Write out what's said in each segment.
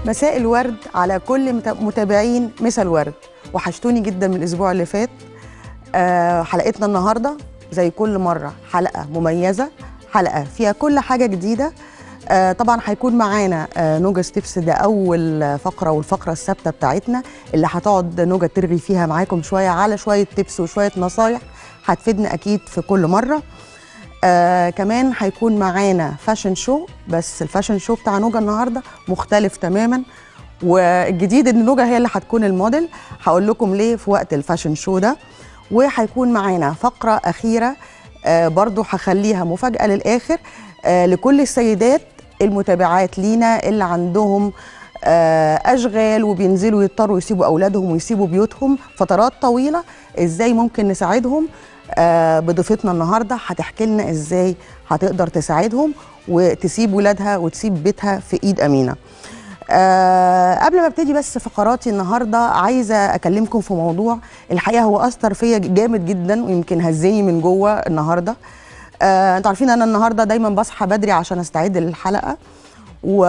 مساء الورد على كل مت- متابعين مسا الورد وحشتوني جدا من الاسبوع اللي فات آه حلقتنا النهارده زي كل مره حلقه مميزه حلقه فيها كل حاجه جديده آه طبعا هيكون معانا آه نوجا ستيبس ده اول فقره والفقره الثابته بتاعتنا اللي هتقعد نوجا ترغي فيها معاكم شويه على شويه تيبس وشويه نصايح هتفيدنا اكيد في كل مره آه كمان هيكون معانا فاشن شو بس الفاشن شو بتاع نوجا النهارده مختلف تماما والجديد ان نوجا هي اللي هتكون الموديل هقول لكم ليه في وقت الفاشن شو ده وهيكون معانا فقره اخيره آه برضو هخليها مفاجاه للاخر آه لكل السيدات المتابعات لينا اللي عندهم آه اشغال وبينزلوا يضطروا يسيبوا اولادهم ويسيبوا بيوتهم فترات طويله ازاي ممكن نساعدهم آه بضيفتنا النهارده هتحكي لنا ازاي هتقدر تساعدهم وتسيب ولادها وتسيب بيتها في ايد امينه أه قبل ما ابتدي بس فقراتي النهارده عايزه اكلمكم في موضوع الحقيقه هو اثر فيا جامد جدا ويمكن هزني من جوه النهارده أه انتوا عارفين انا النهارده دايما بصحى بدري عشان استعد للحلقه و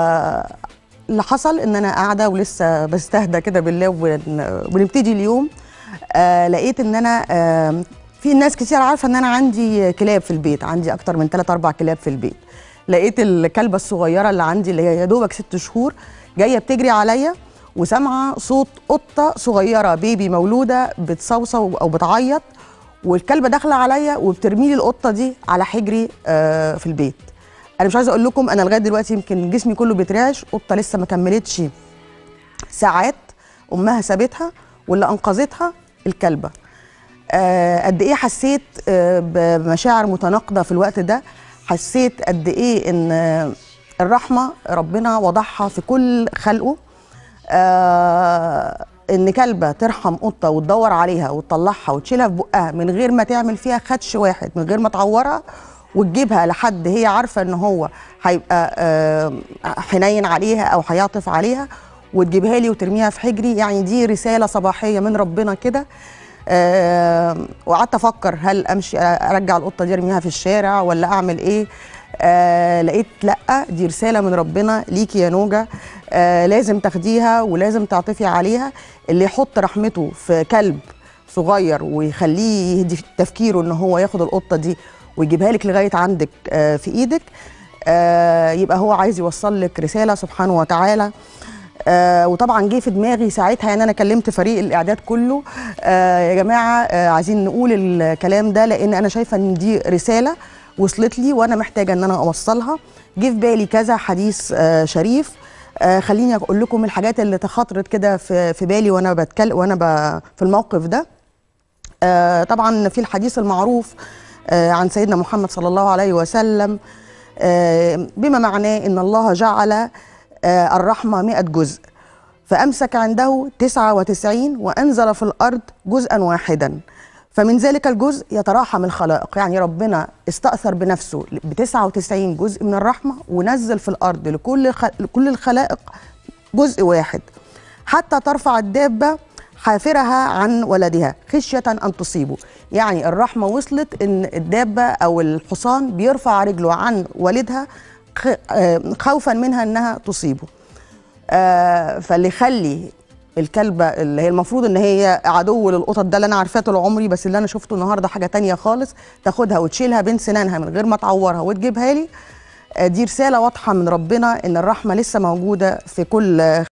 اللي حصل ان انا قاعده ولسه بستهدى كده بالله وبن- وبنبتدي اليوم آه لقيت ان انا آه في ناس كتير عارفه ان انا عندي كلاب في البيت عندي اكتر من 3 4 كلاب في البيت لقيت الكلبه الصغيره اللي عندي اللي هي يا دوبك ست شهور جايه بتجري عليا وسامعه صوت قطه صغيره بيبي مولوده بتصوصو او بتعيط والكلبه داخله عليا وبترمي لي القطه دي على حجري آه في البيت انا مش عايزه اقول لكم انا لغايه دلوقتي يمكن جسمي كله بيترعش قطه لسه ما كملتش ساعات امها سابتها واللي انقذتها الكلبه آه قد ايه حسيت آه بمشاعر متناقضه في الوقت ده حسيت قد ايه ان آه، الرحمه ربنا وضعها في كل خلقه آه ان كلبه ترحم قطه وتدور عليها وتطلعها وتشيلها في بقها من غير ما تعمل فيها خدش واحد من غير ما تعورها وتجيبها لحد هي عارفه ان هو هيبقى آه حنين عليها او هيعطف عليها وتجيبها لي وترميها في حجري يعني دي رساله صباحيه من ربنا كده آه وقعدت افكر هل امشي ارجع القطه دي ارميها في الشارع ولا اعمل ايه آه لقيت لا دي رساله من ربنا ليكي يا نوجا آه لازم تاخديها ولازم تعطفي عليها اللي يحط رحمته في كلب صغير ويخليه يهدي تفكيره ان هو ياخد القطه دي ويجيبها لك لغايه عندك آه في ايدك آه يبقى هو عايز يوصل لك رساله سبحانه وتعالى آه وطبعا جه في دماغي ساعتها يعني انا كلمت فريق الاعداد كله آه يا جماعه آه عايزين نقول الكلام ده لان انا شايفه ان دي رساله وصلت لي وانا محتاجه ان انا اوصلها جه في بالي كذا حديث آه شريف آه خليني اقول لكم الحاجات اللي تخاطرت كده في في بالي وانا بتكلم وانا ب في الموقف ده آه طبعا في الحديث المعروف آه عن سيدنا محمد صلى الله عليه وسلم آه بما معناه ان الله جعل آه الرحمه 100 جزء فامسك عنده 99 وانزل في الارض جزءا واحدا فمن ذلك الجزء يتراحم الخلائق يعني ربنا استأثر بنفسه ب 99 جزء من الرحمه ونزل في الارض لكل خ... لكل الخلائق جزء واحد حتى ترفع الدابه حافرها عن ولدها خشيه ان تصيبه يعني الرحمه وصلت ان الدابه او الحصان بيرفع رجله عن والدها خ- آه، خوفا منها انها تصيبه آه، فاللي يخلي الكلبه اللي هي المفروض ان هي عدو للقطط ده اللي انا عارفاه طول عمري بس اللي انا شفته النهارده حاجه تانية خالص تاخدها وتشيلها بين سنانها من غير ما تعورها وتجيبها لي آه، دي رساله واضحه من ربنا ان الرحمه لسه موجوده في كل